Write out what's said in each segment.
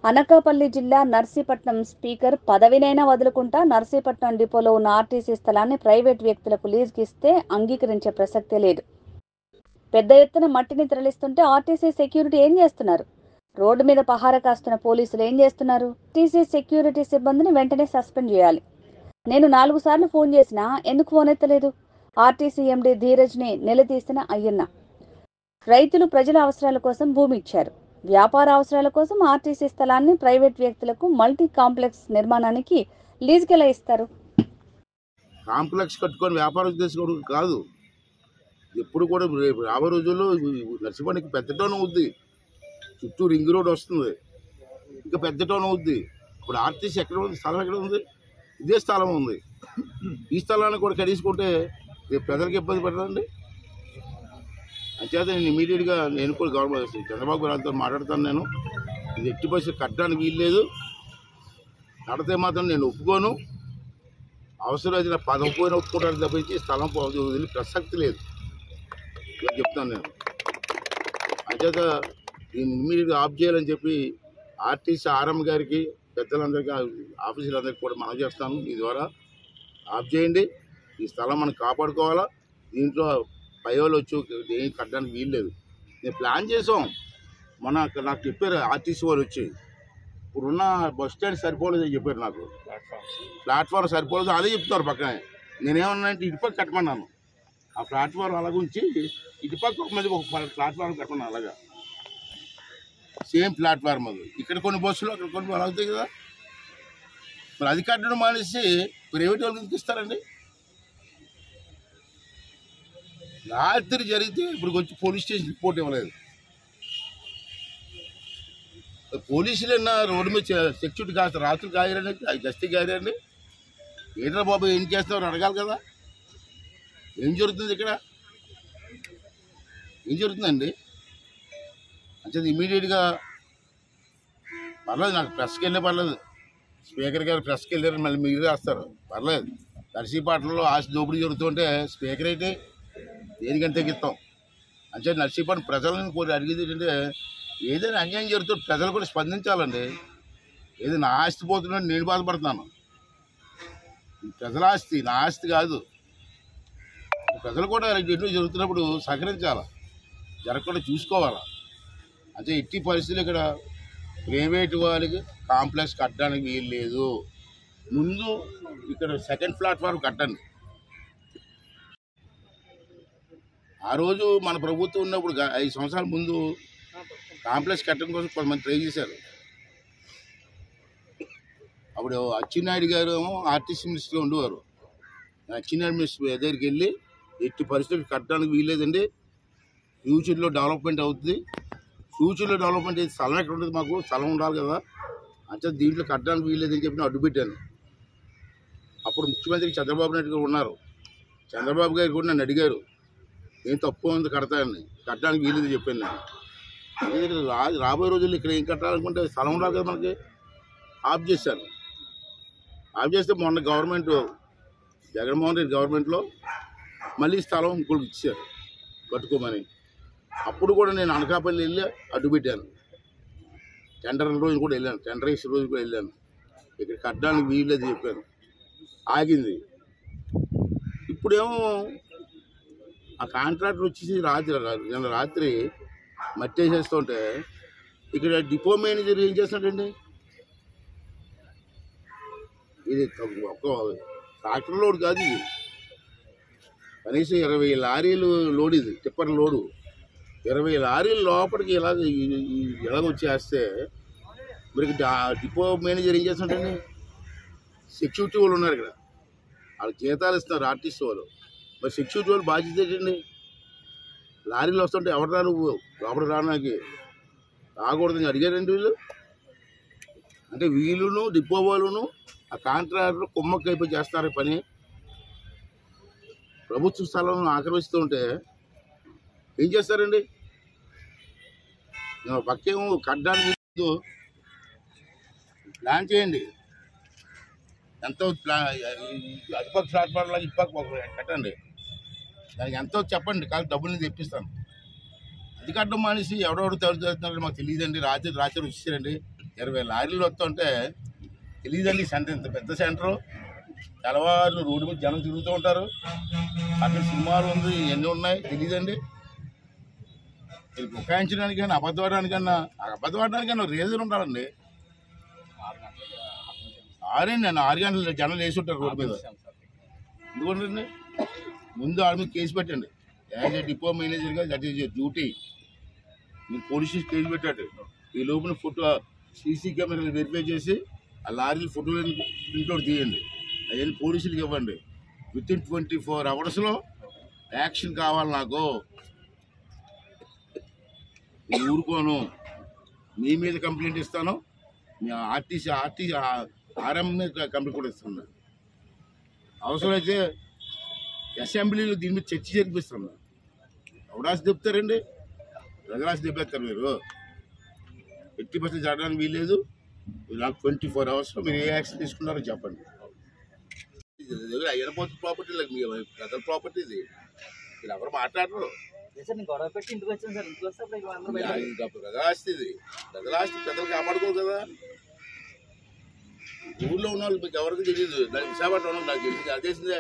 అనకాపల్లి జిల్లా నర్సీపట్నం స్పీకర్ పదవినైనా వదులుకుంటా నర్సీపట్నం డిపోలో ఉన్న ఆర్టీసీ స్థలాన్ని ప్రైవేట్ వ్యక్తులకు లీజుకి ఇస్తే అంగీకరించే ప్రసక్తే లేదు పెద్ద ఎత్తున మట్టిని తరలిస్తుంటే ఆర్టీసీ సెక్యూరిటీ ఏం చేస్తున్నారు రోడ్డు మీద పహార కాస్తున్న పోలీసులు ఏం చేస్తున్నారు ఆర్టీసీ సెక్యూరిటీ సిబ్బందిని వెంటనే సస్పెండ్ చేయాలి నేను నాలుగు సార్లు ఫోన్ చేసినా ఎందుకు ఫోన్ ఎత్తలేదు ఆర్టీసీ ఎండీ ధీరజ్ని నిలదీసిన అయ్యన్న రైతులు ప్రజల అవసరాల కోసం భూమి ఇచ్చారు వ్యాపార అవసరాల కోసం ఆర్టీసీ స్థలాన్ని ప్రైవేట్ వ్యక్తులకు మల్టీ కాంప్లెక్స్ నిర్మాణానికి లీజుకెలా ఇస్తారు కాంప్లెక్స్ కట్టుకొని వ్యాపారం చేసుకోవడం కాదు ఎప్పుడు కూడా రేపు రాబోయే రోజుల్లో నర్సిపల్లికి పెద్ద టౌన్ అవుద్ది చుట్టూ రింగ్ రోడ్ వస్తుంది ఇంకా పెద్ద టౌన్ అవుద్ది ఇప్పుడు ఆర్టీసీ ఎక్కడ ఉంది స్థలం ఎక్కడ ఉంది ఇదే స్థలం ఉంది ఈ స్థలాన్ని కూడా కడీసుకుంటే రేపు ప్రజలకు ఇబ్బంది పడదండి అంచేత నేను ఇమీడియట్గా నేను కూడా గవర్నమెంట్ చంద్రబాబు గారితో మాట్లాడతాను నేను ఇది ఎట్టి పరిస్థితి కట్టడానికి వీల్లేదు కడితే మాత్రం నేను ఒప్పుకోను అవసరం అయితే నా పదం పోయిన ఒప్పుకుంటాను తప్పించి స్థలం పోదు వదిలి ప్రసక్తి లేదు ఇలా చెప్తాను నేను అంచేత దీన్ని ఇమ్మీడియట్గా ఆఫ్ చేయాలని చెప్పి ఆర్టీసీ ఆర్ఎం గారికి పెద్దలందరికీ ఆఫీసులందరికీ కూడా మనం చేస్తాను మీ ద్వారా ఆఫ్ చేయండి ఈ స్థలం మనం కాపాడుకోవాలా దీంట్లో పై వాళ్ళు వచ్చి ఏం కట్టడానికి వీల్లేదు నేను ప్లాన్ చేసాం మన నాకు చెప్పారు ఆర్టీసీ వాళ్ళు వచ్చి ఇప్పుడున్న బస్ స్టాండ్ సరిపోలేదని చెప్పారు నాకు ప్లాట్ఫామ్ సరిపోలేదు అదే చెప్తున్నారు పక్కనే నేనేమన్నా అంటే ఇటుపక్క కట్టమన్నాను ఆ ప్లాట్ఫామ్ అలాగ ఉంచి ఇటుపక్క ఒక మీద ఒక ప్లాట్ఫామ్ కట్టమన్నాను అలాగా సేమ్ ప్లాట్ఫామ్ అది ఇక్కడ కొన్ని బస్సులు అక్కడ కొన్ని అలా అవుతాయి కదా మరి అది కట్టడం మానేసి ప్రైవేట్ వాళ్ళకి ఎందుకు ఇస్తారండి రాత్రి జరిగితే ఇప్పుడు వచ్చి పోలీస్ స్టేషన్ రిపోర్ట్ ఇవ్వలేదు పోలీసులన్నా రోడ్డు మీద చె- సెక్యూరిటీ కాస్త రాత్రి కాయరండి గస్తీ కాయరండి ఏంట్రా బాబు ఏం చేస్తున్నారు అడగాలి కదా ఏం జరుగుతుంది ఇక్కడ ఏం జరుగుతుందండి అంటే ఇమీడియట్గా పర్లేదు నాకు ప్రెస్కి వెళ్ళే పర్లేదు స్పీకర్ గారు ప్రెస్కి వెళ్ళారు మళ్ళీ మీరు రాస్తారు పర్లేదు నర్సీపట్నంలో ఆస్తి దోపిడీ జరుగుతుంటే స్పీకర్ అయితే దేనికంటే తగ్గిస్తాం అంటే నర్సీపట్నం ప్రజలను కోరి అడిగేది ఏంటంటే ఏదైనా అన్యాయం జరుగుతుంటే ప్రజలు కూడా స్పందించాలండి ఏదో నా ఆస్తి పోతున్నట్టు నేను బాధపడుతున్నాను ఇది ప్రజల ఆస్తి నా ఆస్తి కాదు ప్రజలు కూడా ఎన్నో జరుగుతున్నప్పుడు సహకరించాలి జరగకుండా చూసుకోవాలా అంటే ఎట్టి పరిస్థితులు ఇక్కడ ప్రైవేట్ వాళ్ళకి కాంప్లెక్స్ కట్టడానికి వీలు లేదు ముందు ఇక్కడ సెకండ్ ప్లాట్ఫామ్ కట్టండి ఆ రోజు మన ప్రభుత్వం ఉన్నప్పుడు గా- ఐదు సంవత్సరాల ముందు కాంప్లెక్స్ కట్టడం కోసం కొంతమంది ట్రై చేశారు అప్పుడు అచ్చెన్నాయుడు గారు ఏమో ఆర్టీసీ మినిస్టర్గా ఉండేవారు అచ్చెన్నాయుడు మినిస్టర్ దగ్గరికి వెళ్ళి ఎట్టి పరిస్థితులు కట్టడానికి వీల్లేదండి ఫ్యూచర్లో డెవలప్మెంట్ అవుతుంది ఫ్యూచర్లో డెవలప్మెంట్ అయితే స్థలం ఎక్కడ ఉంటుంది మాకు స్థలం ఉండాలి కదా అంటే దీంట్లో కట్టడానికి వీల్లేదని చెప్పి నేను అడ్డు పెట్టాను అప్పుడు ముఖ్యమంత్రి చంద్రబాబు నాయుడు గారు ఉన్నారు చంద్రబాబు గారు కూడా నన్ను అడిగారు ఏం తప్పు ఉంది కడతానని కట్టడానికి వీలేదు చెప్పాను నేను ఎందుకంటే రా రాబోయే రోజుల్లో ఇక్కడ ఏం కట్టాలనుకుంటే స్థలం ఉండాలి కదా మనకి ఆఫ్ చేశాను ఆఫ్ చేస్తే మొన్న గవర్నమెంట్ జగన్మోహన్ రెడ్డి గవర్నమెంట్లో మళ్ళీ స్థలం ఇంకోటి ఇచ్చారు కట్టుకోమని అప్పుడు కూడా నేను అనకాపల్లి వెళ్ళి అడ్డు పెట్టాను టెండర్ రోజు కూడా వెళ్ళాను టెండర్ వేసిన రోజు కూడా వెళ్ళాను ఇక్కడ కట్టడానికి వీల్లేదు చెప్పాను ఆగింది ఇప్పుడేమో ఆ కాంట్రాక్టర్ వచ్చేసి రాత్రి నిన్న రాత్రి మట్టి వేసేస్తుంటే ఇక్కడ డిపో మేనేజర్ ఏం చేస్తున్నాడండి ఇది ఒక ట్రాక్టర్ లోడ్ కాదు ఇది కనీసం ఇరవై లారీలు లోడ్ ఇది టిప్పర్ లోడు ఇరవై లారీలు లోపలికి ఇలాగ ఈ- ఈ- ఇలాగ వచ్చేస్తే మరి ఇక్కడ డా- డిపో మేనేజర్ ఏం చేస్తున్నాడండి సెక్యూరిటీ వాళ్ళు ఉన్నారు ఇక్కడ వాళ్ళకి జీతాలు ఇస్తున్నారు ఆర్టిస్ట్ వాళ్ళు మరి సెక్యూరిటీ వాళ్ళు బాధ్యత ఏంటండి లారీలు వస్తుంటే ఎవరు రా నువ్వు లోపల రావడానికి రాకూడదని అడిగారండి వీళ్ళు అంటే వీళ్ళును డిపో వాళ్ళును ఆ కాంట్రాక్టర్ కుమ్మక్క అయిపోయి చేస్తారు ఈ పని ప్రభుత్వ స్థలం ఆక్రమిస్తూ ఉంటే ఏం చేస్తారండి నేను పక్కేమో కట్టడానికి ముందు ప్లాన్ చేయండి ఎంతో ప్లా అటుపక్క ప్లాట్ఫామ్ లాగా ఇటుపక్క ఒక కట్టండి దానికి ఎంతో చెప్పండి కాదు డబ్బులు నేను తెప్పిస్తాను అది కట్టడం మానేసి ఎవడెవడు తలుచుతున్నారో మాకు తెలియదండి రాత్రి రాత్రి వచ్చేసారండి ఇరవై లారీలు వస్తుంటే తెలియదండి సెంటర్ ఇంత పెద్ద సెంటరు తెల్లవారులు రోడ్డు మీద జనం తిరుగుతూ ఉంటారు అక్కడ సినిమాలు ఉంది ఎన్ని ఉన్నాయి తెలియదండి ఇది బుకాయించడానికైనా అబద్ధపడడానికన్నా అబద్ధపడడానికన్నా రీజన్ ఉండాలండి ఆరే నేను ఆరు గంటలు జనం వేసి ఉంటారు రోడ్డు మీద ఎందుకంటే ముందు ఆడ మీద కేసు పెట్టండి యాజ్ ఏ డిపో మేనేజర్గా దట్ ఈజ్ యూర్ డ్యూటీ మీరు పోలీస్ స్టేషన్ కేసు పెట్టాడు ఈ లోపల ఫోటో సీసీ కెమెరాలు వెరిఫై చేసి ఆ లారీల ఫోటోలు ప్రింట్అవుట్ తీయండి అవన్నీ పోలీసులకు ఇవ్వండి విత్ ఇన్ ట్వంటీ ఫోర్ అవర్స్లో యాక్షన్ కావాలి నాకు నేను ఊరుకోను మీ మీద కంప్లైంట్ ఇస్తాను మీ ఆర్టీసీ ఆర్టీసీ ఆర్ఎం మీద కంప్లైంట్ కూడా ఇస్తాను అవసరమైతే అసెంబ్లీలో దీని మీద చర్చ జరిపిస్తాను ఎవడాసి చెప్తారండి ప్రజలాసి దెబ్బేస్తారు మీరు ఎట్టి పర్సెంట్ జరగడానికి వీల్లేదు నాకు ట్వంటీ ఫోర్ అవర్స్లో మీరు ఏ యాక్షన్ తీసుకున్నారో చెప్పండి ఇది అయిపోతుంది ప్రాపర్టీ లేదు మీ ప్రజల ప్రాపర్టీ ఇది మీరు ఎవరు మాట్లాడరు లేదు సార్ నేను గొడవ పెట్టి ఇంటికి వచ్చాను సార్ ఇంటికి వస్తే అప్పుడు ఇక్కడ అందరూ బయట ఇది ఇంకా ప్రజలాస్తి ఇది ప్రజలాస్తి ప్రజలు కాపాడుకోరు కదా ఊళ్ళో ఉన్న వాళ్ళు మీకు ఎవరికి తెలియదు నాకు విశాఖపట్నం నాకు తెలిసింది అదేసిందే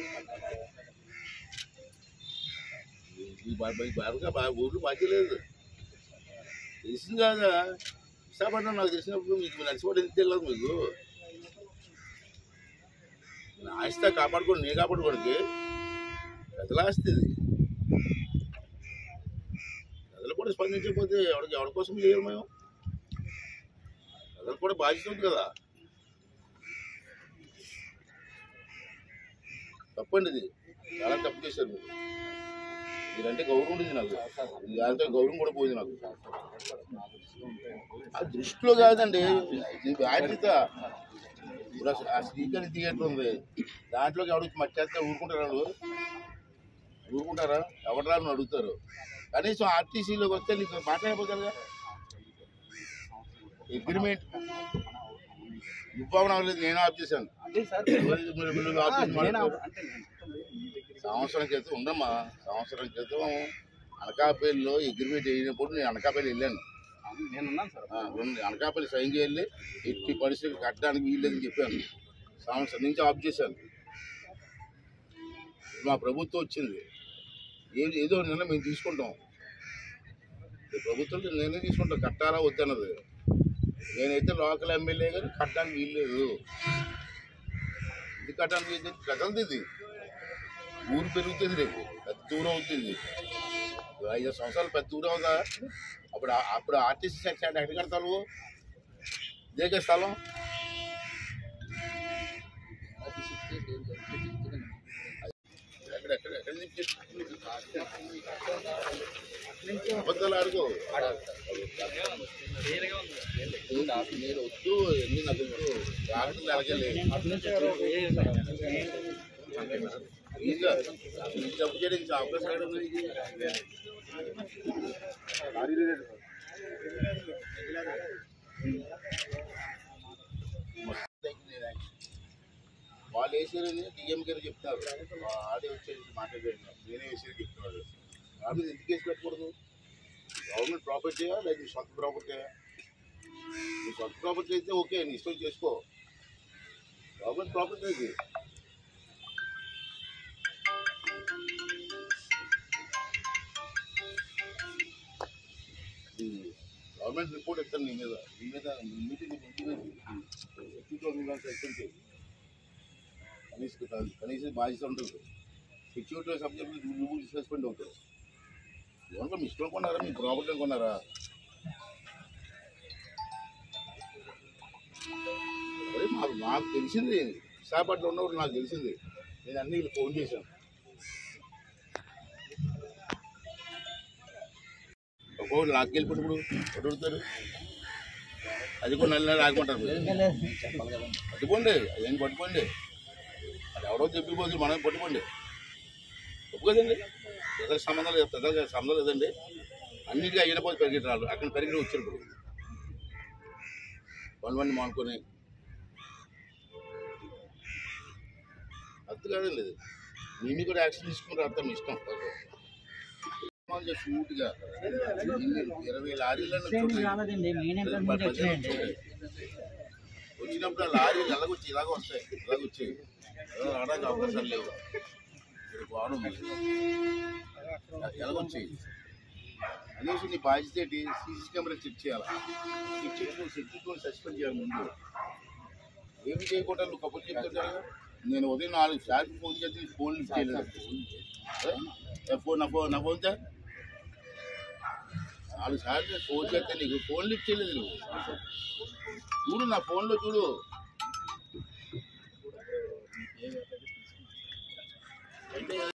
ఈ బా- ఈ బాగా బాగా ఊళ్ళో బాధ్యత లేదు తెలిసింది కాదా విశాఖపట్నం నాకు తెలిసినప్పుడు మీకు నడిచిపోవడం ఎందుకు తెలియదు మీకు నా ఆస్తి కాపాడుకోండి నేను కాపాడుకోండి ప్రజలాస్తి ఇది ప్రజలు కూడా స్పందించకపోతే ఎవరికి ఎవరి కోసం చేయరు మేము ప్రజలు కూడా బాధ్యత ఉంది కదా తప్పండి ఇది చాలా తప్పు చేశారు మీరు మీరంటే గౌరవం ఉండేది నాకు దాంతో గౌరవం కూడా పోయింది నాకు ఆ దృష్టిలో కాదండి ఇది బాధ్యత ఇప్పుడు అసలు ఆ శ్రీకరి థియేటర్ ఉంది దాంట్లోకి ఎవరికి మట్టేస్తే ఊరుకుంటారు వాళ్ళు ఊరుకుంటారా ఎవరు రాని అడుగుతారు కనీసం ఆర్టీసీలోకి వస్తే నీకు మాట్లాడకపోతారుగా అగ్రిమెంట్ నువ్వు అవ్వలేదు నేను ఆఫ్ చేశాను అంటే సార్ మీరు- మీరు- మీరు ఆఫ్ చేసి నేను మాట్లాడతారు. అంటే నేను సంవత్సరం క్రితం ఉండమ్మా సంవత్సరం క్రితం అనకాపల్లిలో అగ్రిమెంట్ అయినప్పుడు నేను అనకాపల్లి వెళ్ళాను నేను ఉన్నాను సార్ ఆ, రెండు అనకాపల్లి సైన్ చేయాలి ఎట్టి పరిస్థితులు కట్టడానికి వీల్లేదని చెప్పాను సంవత్సరం నుంచి ఆఫ్ చేశాను మా ప్రభుత్వం వచ్చింది ఏది ఏదో నిర్ణయం మేము తీసుకుంటాం ఈ ప్రభుత్వం నిర్ణయం తీసుకుంటాం కట్టాలా వద్దన్నది నేనైతే లోకల్ ఎమ్మెల్యే గారు కట్టడానికి వీల్లేదు ఇది కట్టడానికి వీలు లేదు. ప్రజలది ఇది ఊరు పెరుగుతుంది రేపు పెద్ద ఊరు అవుతుంది ఐదు సంవత్సరాలు పెద్ద ఊరు అవుదా అప్పుడు ఆ- అప్పుడు ఆర్టీసీ సెక్షన్ ఎక్కడ కడతారు ఇదే స్థలం ఎక్కడ ఎక్కడ ఎక్కడ నుంచి అబద్ధాలు ఆడుకో నేను వద్దు ఎన్ని నాకు వద్దు రాకుండా అడగలే ఇంకా నీకు జబ్బు చేయడం ఇంకా అవకాశం ఎక్కడ ఉంది నీకు? వాళ్ళు వేసారని డిఎం గారు చెప్తారు ఆడే వచ్చేసి మాట్లాడారు నేనే వేసారు చెప్తున్నాడు వాళ్ళు ఎందుకు కేసు పెట్టకూడదు గవర్నమెంట్ ప్రాపర్టీయా లేదా నీ సొంత ప్రాపర్టీయా నీ సొంత ప్రాపర్టీ అయితే ఓకే నీ ఇష్టం చేసుకో గవర్నమెంట్ ప్రాపర్టీ ఇది ఇది గవర్నమెంట్ రిపోర్ట్ ఇస్తాను నీ మీద నీ మీద నీ మీటింగ్ సెక్యూరిటీ కనీసం కనీసం బాధ్యత ఉంటుంది సెక్యూరిటీ సబ్జెక్ట్ నువ్వు సస్పెండ్ అవుతావు ఎవరికో మీ ఇష్టం కొన్నారా మీ ప్రాపర్టీ కొన్నారా అరే మాకు నాకు తెలిసింది విశాఖపట్నంలో ఉన్నప్పుడు నాకు తెలిసింది నేను అన్ని వీళ్ళు ఫోన్ చేశాను ఒక్కొక్కరు లాక్కెళ్ళిపోయినప్పుడు అడుగుతారు అది కూడా నెల నెల ఆగుకుంటారు మీరు. పట్టుకోండి అదేం పట్టుకోండి అది ఎవరో చెప్పిపోతుంది మనం పట్టుకోండి తప్పు కదండి ప్రజలకు సంబంధం లేదు ప్రజలకు సంబంధం లేదండి అన్నిటికీ అయిన పోతే పెరిగి రాదు అక్కడ పెరిగి వచ్చారు ఇప్పుడు వన్ వన్ మానుకొని అర్థం కాదండి ఇది నేను కూడా యాక్షన్ తీసుకుని అర్థం ఇష్టం షూట్గా ఇరవై లారీలను రాలేదండి మెయిన్ ఎంట్రన్స్ నుంచి వచ్చినాయండి వచ్చినప్పుడు ఆ లారీ ఎలాగొచ్చి ఇలాగ వస్తాయి ఇలాగ వచ్చాయి రావడానికి అవకాశాలు లేవు ఇక్కడ గోడ ఉంది ఎలాగొచ్చాయి అనేసి నీ బాధ్యత ఏంటి సీసీ కెమెరా చెక్ చేయాలా చెక్ చేసి నువ్వు సెక్యూరిటీ సస్పెండ్ చేయాలి ముందు ఏమి చేయకుండా నువ్వు కబుర్ చెప్తుంటా నేను ఉదయం నాలుగు సార్లు ఫోన్ చేస్తే నీ ఫోన్ లిఫ్ట్ చేయలేదు ఏ? ఏ ఫోన్ నా ఫోన్ నా ఫోన్ తే నాలుగు సార్లు ఫోన్ చేస్తే నీకు ఫోన్ లిఫ్ట్ చేయలేదు నువ్వు చూడు నా ఫోన్లో చూడు అంటే